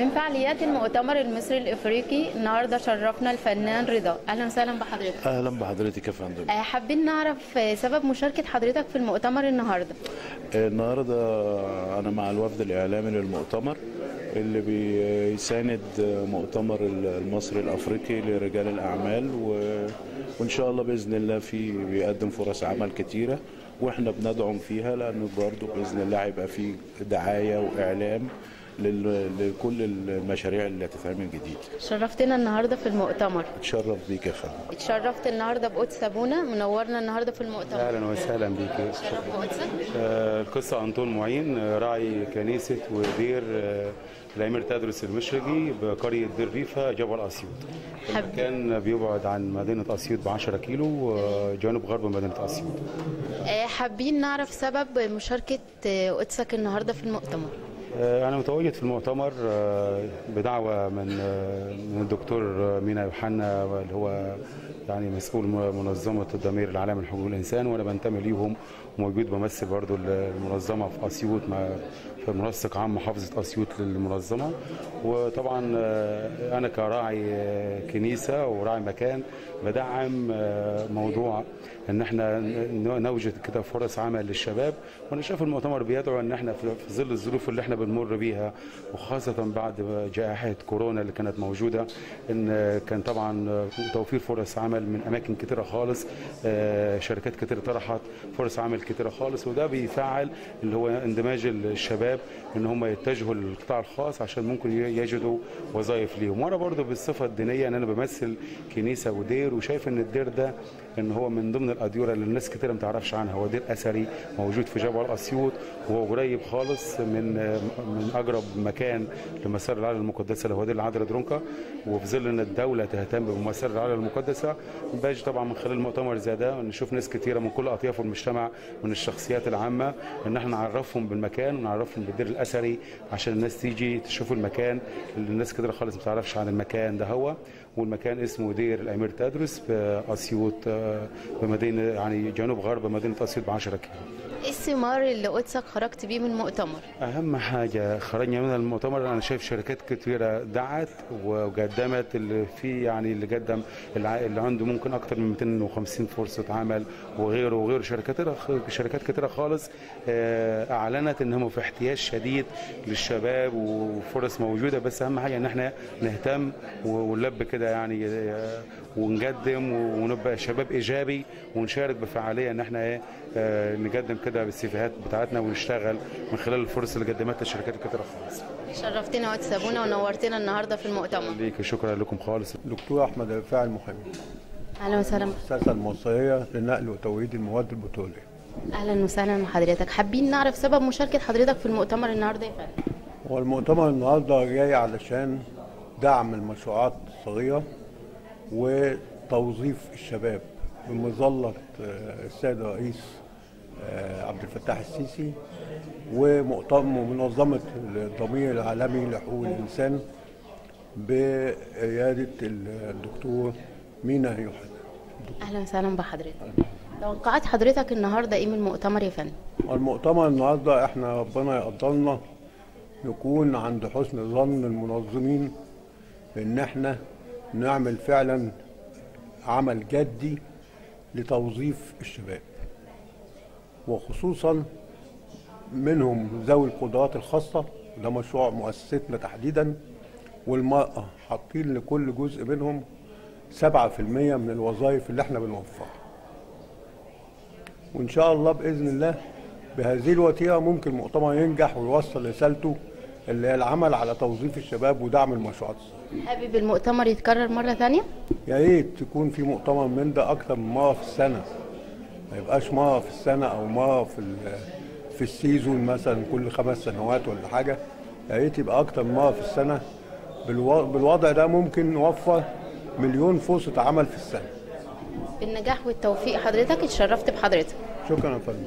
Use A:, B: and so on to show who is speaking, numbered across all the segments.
A: من فعاليات المؤتمر المصري الافريقي النهارده شرفنا الفنان رضا اهلا وسهلا بحضرتك
B: اهلا بحضرتك يا فندم
A: آه، حابين نعرف آه، سبب مشاركه حضرتك في المؤتمر النهارده
B: النهارده انا مع الوفد الاعلامي للمؤتمر اللي بيساند مؤتمر المصري الافريقي لرجال الاعمال و... وان شاء الله باذن الله في بيقدم فرص عمل كتيره واحنا بندعم فيها لانه برضه باذن الله هيبقى في دعايه واعلام لل... لكل المشاريع اللي هتتعمل جديد
A: شرفتنا النهارده في المؤتمر
B: اتشرف بيك يا فندم
A: اتشرفت النهارده بقدس سابونا منورنا النهارده في المؤتمر
C: اهلا وسهلا بيك
A: شرف بقدسك
C: آه، القصه انطون معين آه، راعي كنيسه ودير آه، الامير تدرس المشرقي بقريه دير ريفا جبل اسيوط
A: حب-
C: المكان بيبعد عن مدينه اسيوط ب 10 كيلو آه، جنوب غرب مدينه اسيوط
A: آه، حابين نعرف سبب مشاركه آه، قدسك النهارده في المؤتمر
C: آه، أنا متواجد في المؤتمر آه، بدعوة من آه، من الدكتور مينا يوحنا اللي هو يعني مسؤول م- منظمة الضمير العالمي لحقوق الإنسان وأنا بنتمي ليهم وموجود بمثل برضو المنظمة في أسيوط مع في منسق عام محافظة أسيوط للمنظمة وطبعا آه، أنا كراعي آه، كنيسة وراعي مكان بدعم آه، موضوع ان احنا ن- نوجد كده فرص عمل للشباب وانا شايف المؤتمر بيدعو ان احنا في في ظل الظروف اللي احنا بنمر بيها وخاصه بعد جائحه كورونا اللي كانت موجوده ان كان طبعا توفير فرص عمل من اماكن كتيره خالص آه، شركات كتيره طرحت فرص عمل كتيره خالص وده بيفعل اللي هو اندماج الشباب ان هم يتجهوا للقطاع الخاص عشان ممكن يجدوا وظائف ليهم وانا برضو بالصفه الدينيه ان انا بمثل كنيسه ودير وشايف ان الدير ده ان هو من ضمن الاديره اللي الناس كتير ما تعرفش عنها هو دير اثري موجود في جبل اسيوط وهو قريب خالص من من اقرب مكان لمسار العائله المقدسه اللي هو دير العذراء درونكا وفي ظل ان الدوله تهتم بمسار العائله المقدسه باجي طبعا من خلال مؤتمر زي ده نشوف ناس كتيره من كل اطياف المجتمع من الشخصيات العامه ان احنا نعرفهم بالمكان ونعرفهم بالدير الاثري عشان الناس تيجي تشوف المكان اللي الناس كتير خالص ما تعرفش عن المكان ده هو والمكان اسمه دير الامير تدرس في اسيوط آه، بمدينه يعني جنوب غرب مدينه اسيوط ب 10 كيلو
A: ايه الثمار اللي قدسك خرجت بيه من المؤتمر
C: اهم حاجه خرجنا من المؤتمر انا شايف شركات كتيره دعت وقدمت اللي في يعني اللي قدم الع- اللي عنده ممكن اكتر من 250 فرصه عمل وغيره وغيره شركات كتيرة- شركات كتيره خالص آه، اعلنت ان هم في احتياج شديد للشباب وفرص موجوده بس اهم حاجه ان احنا نهتم ونلب كده يعني آه، ونقدم ونبقى شباب ايجابي ونشارك بفعاليه ان احنا ايه آه، نقدم كده بالسيفيهات بتاعتنا ونشتغل من خلال الفرص اللي قدمتها الشركات الكتيره خالص
A: شرفتنا وقت سابونا ونورتنا النهارده في المؤتمر
C: ليك شكرا لكم خالص
D: دكتور احمد الرفاعي المحامي
A: اهلا وسهلا
D: المؤسسه المصريه لنقل وتوريد المواد البتروليه
A: اهلا وسهلا بحضرتك حابين نعرف سبب مشاركه حضرتك في المؤتمر النهارده يا فندم
D: هو المؤتمر النهارده جاي علشان دعم المشروعات الصغيره وتوظيف الشباب بمظله آه، السيد الرئيس آه، عبد الفتاح السيسي ومؤتمر ومنظمه الضمير العالمي لحقوق الانسان برياده الدكتور مينا يوحنا
A: اهلا وسهلا بحضرتك توقعات حضرتك النهارده ايه من المؤتمر يا فندم
D: المؤتمر النهارده احنا ربنا يقدرنا نكون عند حسن ظن المنظمين ان احنا نعمل فعلا عمل جدي لتوظيف الشباب وخصوصا منهم ذوي القدرات الخاصة ده مشروع مؤسستنا تحديدا والمرأة حاطين لكل جزء منهم سبعة في المية من الوظائف اللي احنا بنوفرها وان شاء الله باذن الله بهذه الوتيره ممكن المؤتمر ينجح ويوصل رسالته اللي هي العمل على توظيف الشباب ودعم المشروعات الصغيره.
A: حابب المؤتمر يتكرر مره ثانيه
D: يا ريت تكون في مؤتمر من ده اكتر من مره في السنه ما يبقاش مره في السنه او مره في ال- في السيزون مثلا كل خمس سنوات ولا حاجه يا ريت يبقى اكتر من مره في السنه بالو- بالوضع ده ممكن نوفر مليون فرصه عمل في السنه
A: بالنجاح والتوفيق حضرتك اتشرفت بحضرتك
D: شكرا يا فندم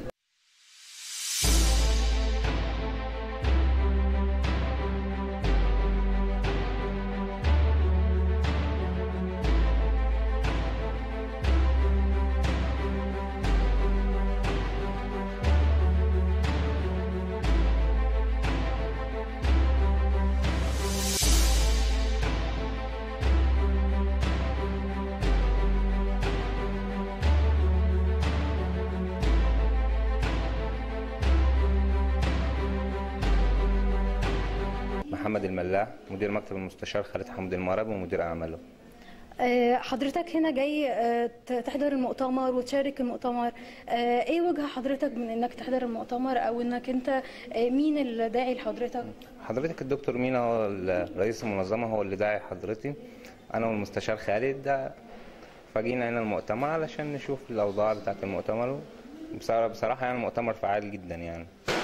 E: محمد الملاح مدير مكتب المستشار خالد حمد المرب ومدير اعماله
F: آه، حضرتك هنا جاي آه، ت- تحضر المؤتمر وتشارك المؤتمر آه، ايه وجه حضرتك من انك تحضر المؤتمر او انك انت آه، مين اللي داعي لحضرتك
E: حضرتك الدكتور مينا هو ال- رئيس المنظمه هو اللي داعي حضرتي انا والمستشار خالد ده فجينا هنا المؤتمر علشان نشوف الاوضاع بتاعه المؤتمر بصراحه بصراحه يعني المؤتمر فعال جدا يعني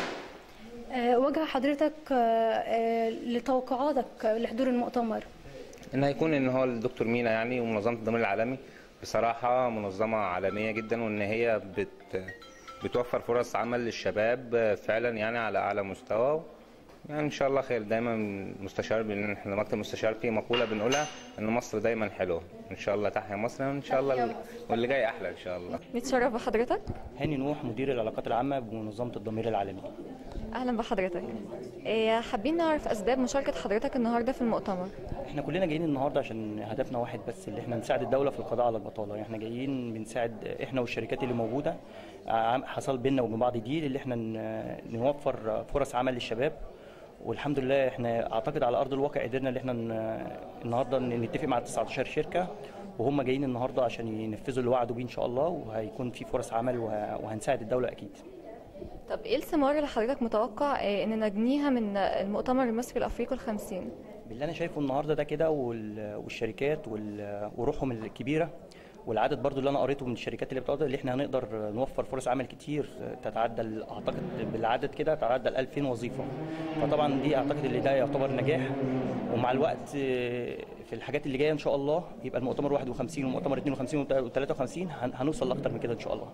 F: آه، وجه حضرتك آه، آه، لتوقعاتك لحضور المؤتمر
E: ان هيكون ان هو الدكتور مينا يعني ومنظمه الضمان العالمي بصراحه منظمه عالميه جدا وان هي بت بتوفر فرص عمل للشباب فعلا يعني على اعلى مستوى يعني ان شاء الله خير دايما المستشار بن- احنا مكتب المستشار في مقوله بنقولها ان مصر دايما حلوه ان شاء الله تحيا مصر وان شاء الله ال- واللي جاي احلى ان شاء الله
G: نتشرف بحضرتك
H: هاني نوح مدير العلاقات العامة بمنظمة الضمير العالمي
G: اهلا بحضرتك إيه، حابين نعرف اسباب مشاركه حضرتك النهارده في المؤتمر
H: احنا كلنا جايين النهارده عشان هدفنا واحد بس اللي احنا نساعد الدولة في القضاء على البطالة يعني احنا جايين بنساعد احنا والشركات اللي موجودة عم- حصل بيننا وبين بعض ديل اللي احنا ن- نوفر فرص عمل للشباب والحمد لله احنا اعتقد على ارض الواقع قدرنا ان احنا ن- النهارده ن- نتفق مع 19 شركة وهم جايين النهارده عشان ينفذوا اللي وعدوا بيه ان شاء الله وهيكون في فرص عمل وه- وهنساعد الدولة اكيد
G: طب ايه الثمار اللي حضرتك متوقع إيه، ان نجنيها من المؤتمر المصري الافريقي الخمسين
H: باللي انا شايفه النهارده ده كده وال- والشركات وال- وروحهم الكبيره والعدد برضو اللي انا قريته من الشركات اللي بتقدر اللي احنا هنقدر نوفر فرص عمل كتير تتعدى ال- اعتقد بالعدد كده تتعدى ال 2000 وظيفه فطبعا دي اعتقد اللي ده يعتبر نجاح ومع الوقت آه، في الحاجات اللي جايه ان شاء الله يبقى المؤتمر 51 والمؤتمر 52 و53 هنوصل لاكتر من كده ان شاء الله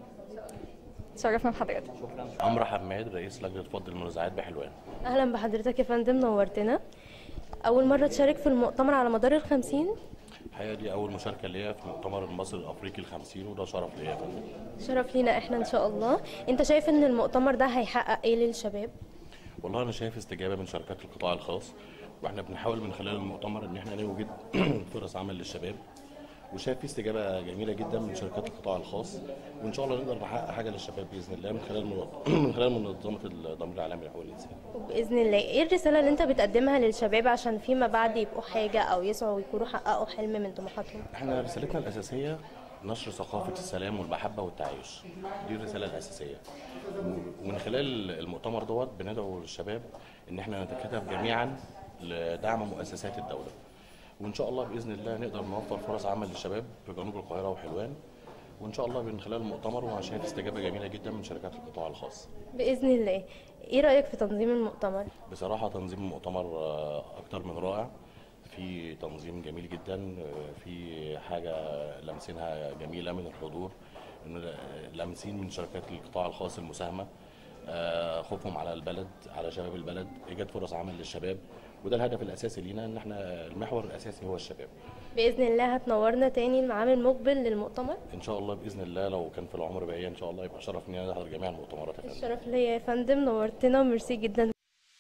G: تشرفنا بحضرتك
I: عمرو حماد رئيس لجنه فض المنازعات بحلوان
J: اهلا بحضرتك يا فندم نورتنا اول مره تشارك في المؤتمر على مدار الخمسين
I: الحقيقه دي اول مشاركه ليا في مؤتمر المصري الافريقي الخمسين وده شرف ليا يا فندم
J: شرف لينا احنا ان شاء الله انت شايف ان المؤتمر ده هيحقق ايه للشباب
I: والله انا شايف استجابه من شركات القطاع الخاص واحنا بنحاول من خلال المؤتمر ان احنا نوجد فرص عمل للشباب وشايف في استجابه جميله جدا من شركات القطاع الخاص وان شاء الله نقدر نحقق حاجه للشباب باذن الله من خلال من, من خلال منظمه الضمير العالمي لحقوق الانسان
J: باذن الله ايه الرساله اللي انت بتقدمها للشباب عشان فيما بعد يبقوا حاجه او يسعوا ويكونوا حققوا حلم من طموحاتهم
I: احنا رسالتنا الاساسيه نشر ثقافه السلام والمحبه والتعايش دي الرساله الاساسيه و- ومن خلال المؤتمر دوت بندعو الشباب ان احنا نتكاتف جميعا لدعم مؤسسات الدوله وان شاء الله باذن الله نقدر نوفر فرص عمل للشباب في جنوب القاهره وحلوان وان شاء الله من خلال المؤتمر وانا شايف استجابه جميله جدا من شركات القطاع الخاص
J: باذن الله ايه رايك في تنظيم المؤتمر
I: بصراحة تنظيم المؤتمر آه، أكتر من رائع في تنظيم جميل جدا آه، في حاجة لامسينها جميلة من الحضور إن لامسين من شركات القطاع الخاص المساهمة آه، خوفهم على البلد على شباب البلد إيجاد فرص عمل للشباب وده الهدف الأساسي لينا إن احنا المحور الأساسي هو الشباب
J: باذن الله هتنورنا تاني العام المقبل للمؤتمر
I: إن شاء الله بإذن الله لو كان في العمر بقية إن شاء الله يبقى شرف لينا نحضر جميع المؤتمرات يا فندم.
J: الشرف ليا يا فندم نورتنا وميرسي جدا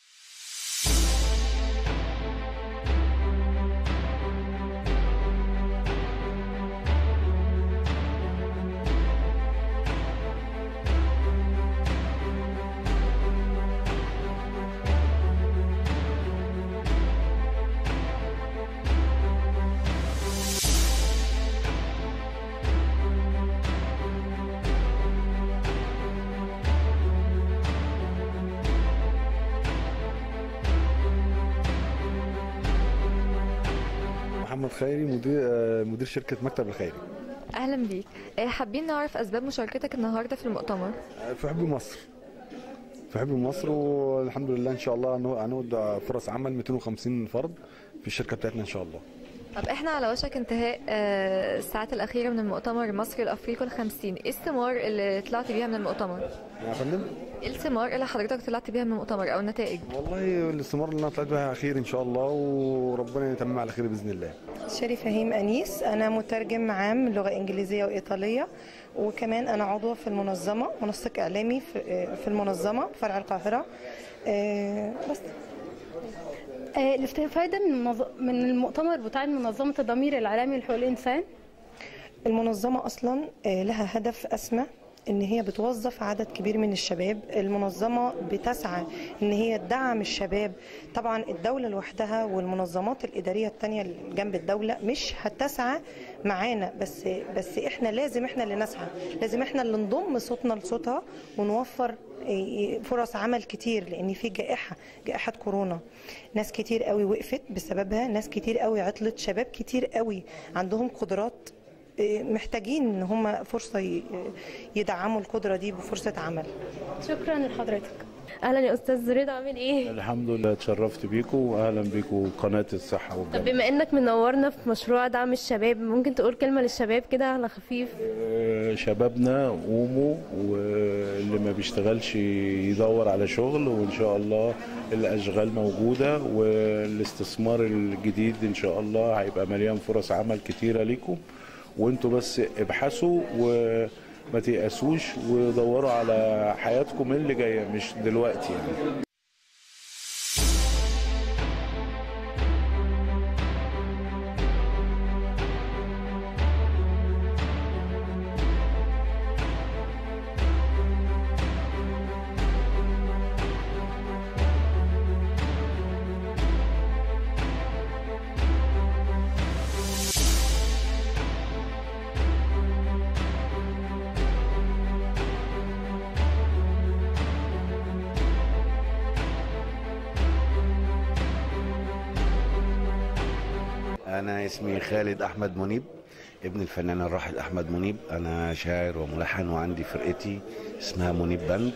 K: محمد خيري مدير آه، مدير شركه مكتب الخيري
G: اهلا بيك إيه، حابين نعرف اسباب مشاركتك النهارده في المؤتمر
K: آه، في حب مصر في حب مصر والحمد لله ان شاء الله هنو- هنود فرص عمل 250 فرد في الشركه بتاعتنا ان شاء الله
G: طب احنا على وشك انتهاء آه، الساعات الاخيره من المؤتمر المصري الافريقي الخمسين ايه الثمار اللي طلعت بيها من المؤتمر
K: يا فندم
G: ايه الثمار اللي حضرتك طلعت بيها من المؤتمر او النتائج
K: والله الاستثمار اللي انا طلعت بها خير ان شاء الله وربنا يتمم على خير باذن الله
L: شري فهيم أنيس أنا مترجم عام لغة إنجليزية وإيطالية وكمان أنا عضوة في المنظمة منسق إعلامي في في المنظمة فرع القاهرة آه، بس
F: آه، الاستفادة من منظ- من المؤتمر بتاع منظمة الضمير العالمي لحقوق الإنسان
L: المنظمة أصلا آه، لها هدف أسمى ان هي بتوظف عدد كبير من الشباب المنظمه بتسعى ان هي تدعم الشباب طبعا الدوله لوحدها والمنظمات الاداريه التانية اللي جنب الدوله مش هتسعى معانا بس بس احنا لازم احنا اللي نسعى لازم احنا اللي نضم صوتنا لصوتها ونوفر إيه، فرص عمل كتير لان في جائحه جائحه كورونا ناس كتير قوي وقفت بسببها ناس كتير قوي عطلت شباب كتير قوي عندهم قدرات إيه، محتاجين ان هم فرصه ي- يدعموا القدره دي بفرصه عمل
J: شكرا لحضرتك اهلا يا استاذ رضا عامل ايه
B: الحمد لله اتشرفت بيكم واهلا بيكم قناه الصحه
J: طب
B: والجمال
J: بما انك منورنا في مشروع دعم الشباب ممكن تقول كلمه للشباب كده على خفيف
B: آه، شبابنا قوموا واللي ما بيشتغلش يدور على شغل وان شاء الله الاشغال موجوده والاستثمار الجديد ان شاء الله هيبقى مليان فرص عمل كتيره ليكم وانتوا بس ابحثوا وما تيأسوش ودوروا على حياتكم اللي جايه مش دلوقتي يعني
M: أنا اسمي خالد أحمد منيب ابن الفنان الراحل أحمد منيب أنا شاعر وملحن وعندي فرقتي اسمها منيب باند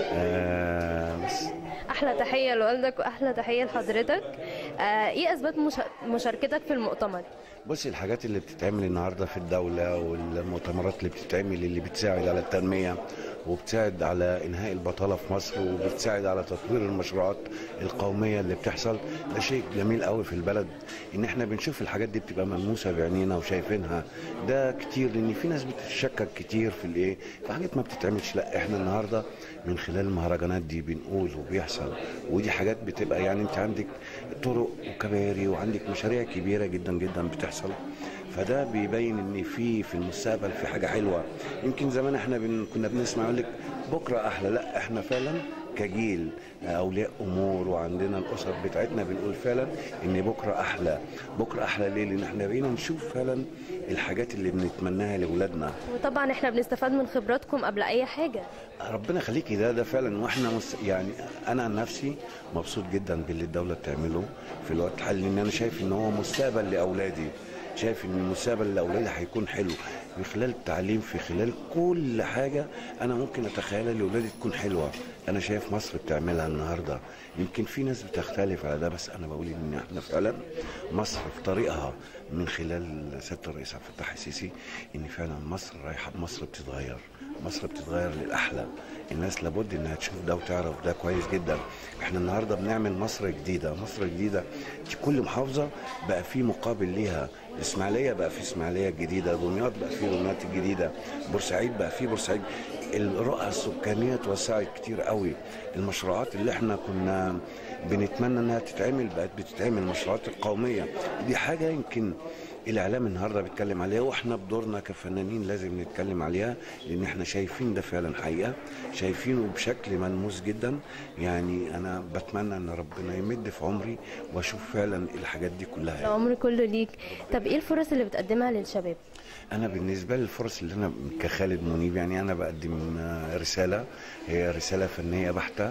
M: آه بس
J: احلى تحيه لوالدك واحلى تحيه لحضرتك آه ايه اسباب مشا- مشاركتك في المؤتمر
M: بصي الحاجات اللي بتتعمل النهارده في الدولة والمؤتمرات اللي بتتعمل اللي بتساعد على التنمية وبتساعد على إنهاء البطالة في مصر وبتساعد على تطوير المشروعات القومية اللي بتحصل ده شيء جميل قوي في البلد إن إحنا بنشوف الحاجات دي بتبقى ملموسة بعينينا وشايفينها ده كتير لأن في ناس بتتشكك كتير في الإيه في حاجات ما بتتعملش لا إحنا النهارده من خلال المهرجانات دي بنقول وبيحصل ودي حاجات بتبقى يعني أنت عندك طرق وكباري وعندك مشاريع كبيرة جدا جدا بتحصل فده بيبين ان في في المستقبل في حاجه حلوه يمكن زمان احنا بن كنا بنسمع يقول لك بكره احلى لا احنا فعلا كجيل اولياء امور وعندنا الاسر بتاعتنا بنقول فعلا ان بكره احلى بكره احلى ليه لان احنا بقينا نشوف فعلا الحاجات اللي بنتمناها لاولادنا
J: وطبعا احنا بنستفاد من خبراتكم قبل اي حاجه
M: ربنا يخليكي ده ده فعلا واحنا مس يعني انا عن نفسي مبسوط جدا باللي الدوله بتعمله في الوقت الحالي لان انا شايف ان هو مستقبل لاولادي شايف ان المستقبل لاولادي هيكون حلو من خلال التعليم في خلال كل حاجه انا ممكن اتخيلها لاولادي تكون حلوه انا شايف مصر بتعملها النهارده يمكن في ناس بتختلف على ده بس انا بقول ان احنا فعلا مصر في طريقها من خلال سياده الرئيس عبد الفتاح السيسي ان فعلا مصر رايحه مصر بتتغير مصر بتتغير للاحلى الناس لابد انها تشوف ده وتعرف ده كويس جدا احنا النهارده بنعمل مصر جديده مصر جديده في كل محافظه بقى في مقابل ليها الاسماعيليه بقى في اسماعيليه جديده دمياط بقى في دمياط الجديده بورسعيد بقى في بورسعيد الرؤى السكانيه اتوسعت كتير قوي المشروعات اللي احنا كنا بنتمنى انها تتعمل بقت بتتعمل المشروعات القوميه دي حاجه يمكن الاعلام النهارده بيتكلم عليها واحنا بدورنا كفنانين لازم نتكلم عليها لان احنا شايفين ده فعلا حقيقه شايفينه بشكل ملموس جدا يعني انا بتمنى ان ربنا يمد في عمري واشوف فعلا الحاجات دي كلها
J: العمر كله ليك طب ايه الفرص اللي بتقدمها للشباب
M: انا بالنسبه لي الفرص اللي انا كخالد منيب يعني انا بقدم آه، رساله هي رساله فنيه بحته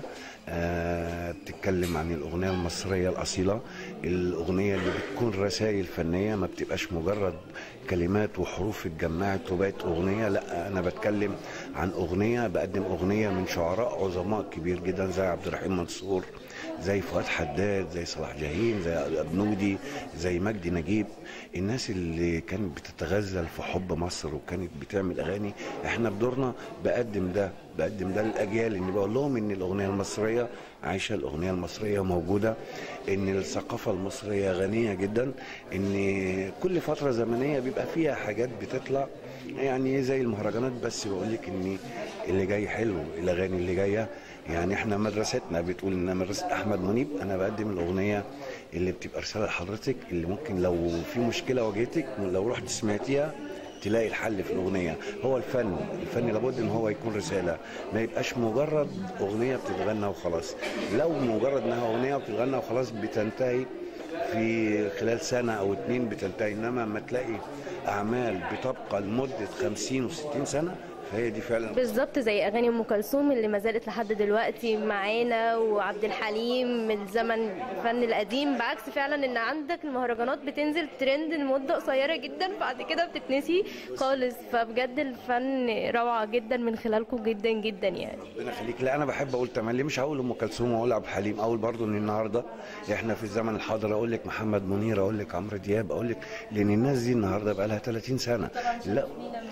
M: آه، بتتكلم عن الاغنيه المصريه الاصيله الاغنيه اللي بتكون رسائل فنيه ما بتبقاش مجرد كلمات وحروف اتجمعت وبقت اغنيه لا انا بتكلم عن اغنيه بقدم اغنيه من شعراء عظماء كبير جدا زي عبد الرحيم منصور زي فؤاد حداد زي صلاح جاهين زي ابنودي زي مجدي نجيب الناس اللي كانت بتتغزل في حب مصر وكانت بتعمل اغاني احنا بدورنا بقدم ده بقدم ده للاجيال ان بقول لهم ان الاغنيه المصريه عايشه الاغنيه المصريه موجوده ان الثقافه المصريه غنيه جدا ان كل فتره زمنيه بيبقى فيها حاجات بتطلع يعني زي المهرجانات بس بقول لك ان اللي جاي حلو الاغاني اللي جايه يعني احنا مدرستنا بتقول ان مدرسه احمد منيب انا بقدم الاغنيه اللي بتبقى رساله لحضرتك اللي ممكن لو في مشكله واجهتك لو رحت سمعتيها تلاقي الحل في الاغنيه هو الفن الفن لابد ان هو يكون رساله ما يبقاش مجرد اغنيه بتتغنى وخلاص لو مجرد انها اغنيه بتتغنى وخلاص بتنتهي في خلال سنه او اتنين بتنتهي انما لما تلاقي اعمال بتبقى لمده 50 و60 سنه فهي دي فعلا
J: بالظبط زي اغاني ام كلثوم اللي ما زالت لحد دلوقتي معانا وعبد الحليم من زمن الفن القديم بعكس فعلا ان عندك المهرجانات بتنزل ترند لمده قصيره جدا بعد كده بتتنسي خالص فبجد الفن روعه جدا من خلالكم جدا جدا يعني
M: ربنا يخليك لا انا بحب اقول تملي مش هقول ام كلثوم واقول عبد الحليم اقول برضو ان النهارده احنا في الزمن الحاضر اقول لك محمد منير اقول لك عمرو دياب اقول لك لان الناس دي النهارده بقى لها 30 سنه لا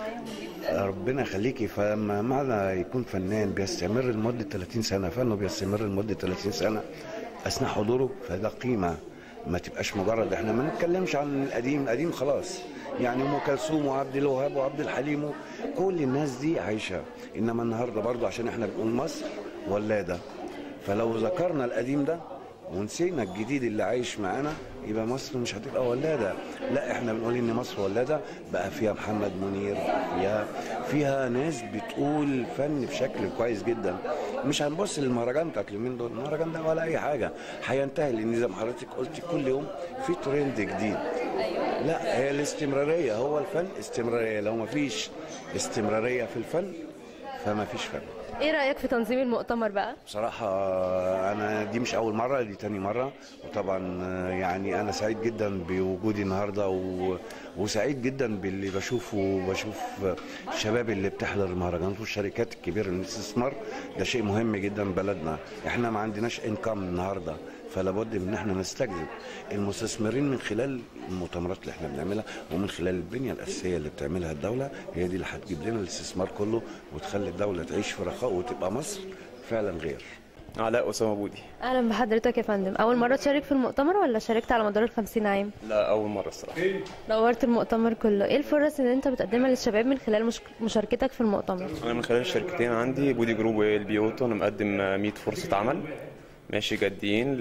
M: ربنا يخليكي فما معنى يكون فنان بيستمر لمده 30 سنه فنه بيستمر لمده 30 سنه اثناء حضوره فده قيمه ما تبقاش مجرد احنا ما نتكلمش عن القديم القديم خلاص يعني ام كلثوم وعبد الوهاب وعبد الحليم كل الناس دي عايشه انما النهارده برضو عشان احنا بنقول مصر ولاده فلو ذكرنا القديم ده ونسينا الجديد اللي عايش معانا يبقى مصر مش هتبقى ولاده لا احنا بنقول ان مصر ولاده بقى فيها محمد منير فيها فيها ناس بتقول فن بشكل كويس جدا مش هنبص للمهرجان بتاعت اليومين دول المهرجان ده ولا اي حاجه هينتهي لان زي ما حضرتك قلتي كل يوم في ترند جديد لا هي الاستمراريه هو الفن استمراريه لو ما فيش استمراريه في الفن فما فيش فن
J: ايه رايك في تنظيم المؤتمر بقى
M: بصراحة أنا دي مش أول مرة دي تاني مرة وطبعا يعني أنا سعيد جدا بوجودي النهاردة و... وسعيد جدا باللي بشوفه وبشوف الشباب اللي بتحضر المهرجانات والشركات الكبيرة للاستثمار ده شيء مهم جدا بلدنا احنا ما عندناش انكم النهارده فلا بد من ان احنا نستجذب المستثمرين من خلال المؤتمرات اللي احنا بنعملها ومن خلال البنيه الاساسيه اللي بتعملها الدوله هي دي اللي هتجيب لنا الاستثمار كله وتخلي الدوله تعيش في رخاء وتبقى مصر فعلا غير
N: علاء اسامه بودي
J: اهلا بحضرتك يا فندم اول مره تشارك في المؤتمر ولا شاركت على مدار ال 50 عام
N: لا اول مره الصراحه
J: دورت المؤتمر كله ايه الفرص اللي انت بتقدمها للشباب من خلال مش... مشاركتك في المؤتمر
N: انا من خلال الشركتين عندي بودي جروب والبيوتو انا مقدم 100 فرصه عمل ماشي جادين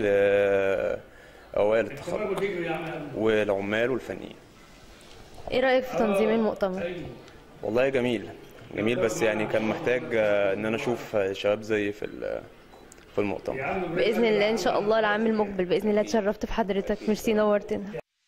N: لاوائل التخرج والعمال والفنيين
J: ايه رايك في تنظيم المؤتمر
N: والله جميل جميل بس يعني كان محتاج ان انا اشوف شباب زي في في المؤتمر
J: باذن الله ان شاء الله العام المقبل باذن الله اتشرفت بحضرتك ميرسي نورتنا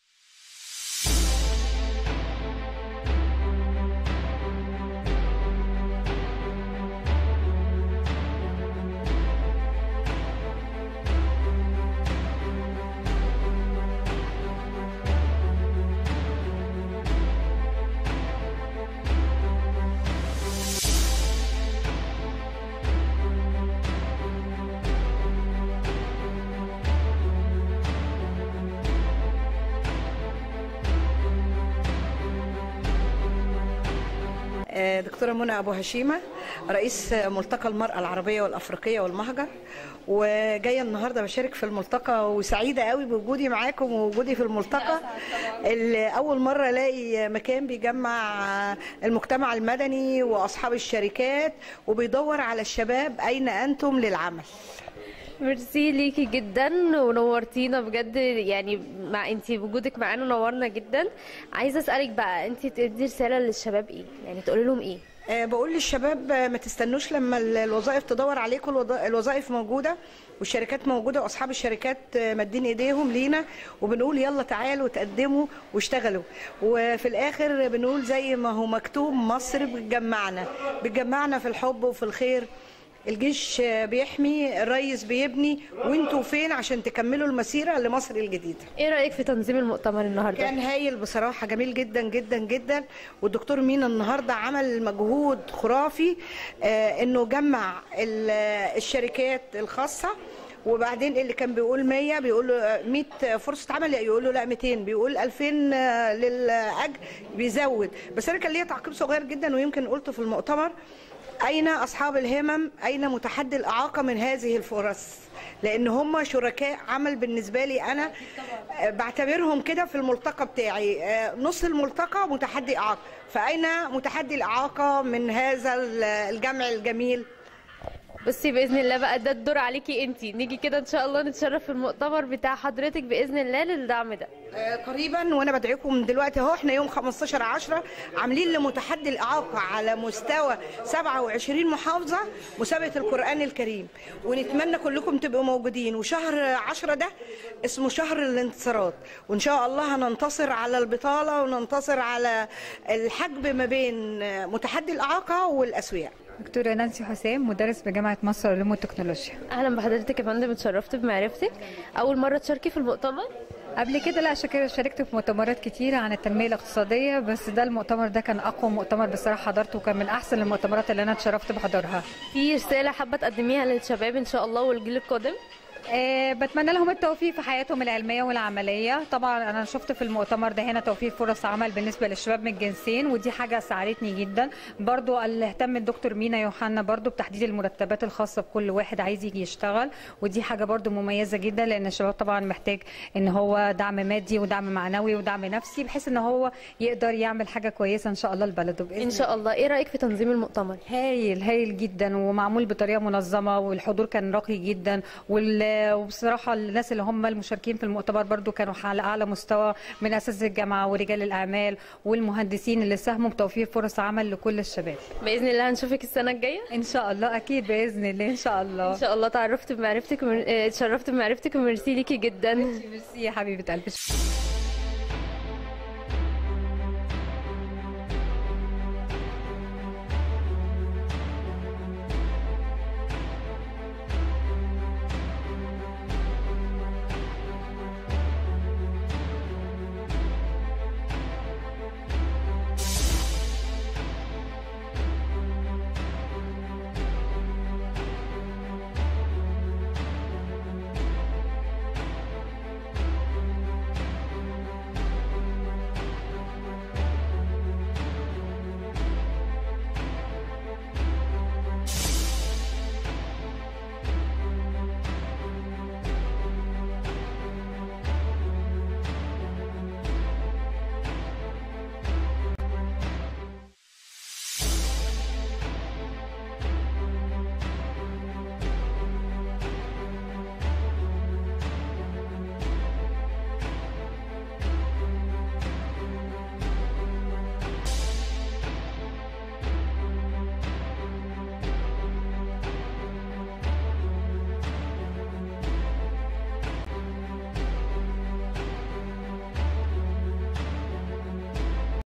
O: دكتورة منى أبو هشيمة رئيس ملتقى المرأة العربية والأفريقية والمهجر وجاية النهاردة بشارك في الملتقى وسعيدة قوي بوجودي معاكم ووجودي في الملتقى اللي أول مرة ألاقي مكان بيجمع المجتمع المدني وأصحاب الشركات وبيدور على الشباب أين أنتم للعمل
J: ميرسي ليكي جدا ونورتينا بجد يعني مع انت وجودك معانا نورنا جدا عايزه اسالك بقى انت تدي رساله للشباب ايه يعني تقولي لهم ايه
O: أه بقول للشباب ما تستنوش لما الوظائف تدور عليكم الوظائف موجوده والشركات موجوده واصحاب الشركات مادين ايديهم لينا وبنقول يلا تعالوا تقدموا واشتغلوا وفي الاخر بنقول زي ما هو مكتوب مصر بتجمعنا بتجمعنا في الحب وفي الخير الجيش بيحمي الريس بيبني وانتوا فين عشان تكملوا المسيره لمصر الجديده
J: ايه رايك في تنظيم المؤتمر النهارده
O: كان هايل بصراحه جميل جدا جدا جدا والدكتور مينا النهارده عمل مجهود خرافي آه انه جمع الشركات الخاصه وبعدين اللي كان بيقول 100 بيقول له 100 فرصه عمل يقول له لا 200 بيقول 2000 للاجر بيزود بس انا كان ليا تعقيب صغير جدا ويمكن قلته في المؤتمر أين أصحاب الهمم أين متحدي الإعاقة من هذه الفرص لأن هم شركاء عمل بالنسبة لي أنا بعتبرهم كده في الملتقى بتاعي نص الملتقى متحدي إعاقة فأين متحدي الإعاقة من هذا الجمع الجميل
J: بصي باذن الله بقى ده الدور عليكي انت نيجي كده ان شاء الله نتشرف في المؤتمر بتاع حضرتك باذن الله للدعم ده
O: آه، قريبا وانا بدعيكم من دلوقتي اهو احنا يوم 15 10 عاملين لمتحدي الاعاقه على مستوى 27 محافظه مسابقه القران الكريم ونتمنى كلكم تبقوا موجودين وشهر 10 ده اسمه شهر الانتصارات وان شاء الله هننتصر على البطاله وننتصر على الحجب ما بين متحدي الاعاقه والاسوياء
P: دكتورة نانسي حسام مدرس بجامعة مصر للعلوم والتكنولوجيا
J: اهلا بحضرتك يا فندم اتشرفت بمعرفتك اول مره تشاركي في المؤتمر
P: قبل كده لا شك- شاركت في مؤتمرات كتيرة عن التنمية الاقتصادية بس ده المؤتمر ده كان أقوى مؤتمر بصراحة حضرته وكان من أحسن المؤتمرات اللي أنا اتشرفت بحضورها
J: في رساله حابه تقدميها للشباب ان شاء الله والجيل القادم
P: آه، بتمنى لهم التوفيق في حياتهم العلمية والعملية طبعا أنا شفت في المؤتمر ده هنا توفير فرص عمل بالنسبة للشباب من الجنسين ودي حاجة ساعدتني جدا برضو اللي اهتم الدكتور مينا يوحنا برضو بتحديد المرتبات الخاصة بكل واحد عايز يجي يشتغل ودي حاجة برضو مميزة جدا لأن الشباب طبعا محتاج إن هو دعم مادي ودعم معنوي ودعم نفسي بحيث إن هو يقدر يعمل حاجة كويسة إن شاء الله لبلده بإذن
J: ان شاء الله ايه رايك في تنظيم المؤتمر
P: هايل هايل جدا ومعمول بطريقه منظمه والحضور كان راقي جدا وال- وبصراحه الناس اللي هم المشاركين في المؤتمر برضو كانوا على اعلى مستوى من اساتذه الجامعه ورجال الاعمال والمهندسين اللي ساهموا بتوفير فرص عمل لكل الشباب
J: باذن الله هنشوفك السنه الجايه
P: ان شاء الله اكيد باذن الله ان شاء الله
J: ان شاء الله تعرفت بمعرفتك ومر- اه، اتشرفت بمعرفتك وميرسي ليكي جدا
P: ميرسي يا حبيبه قلبي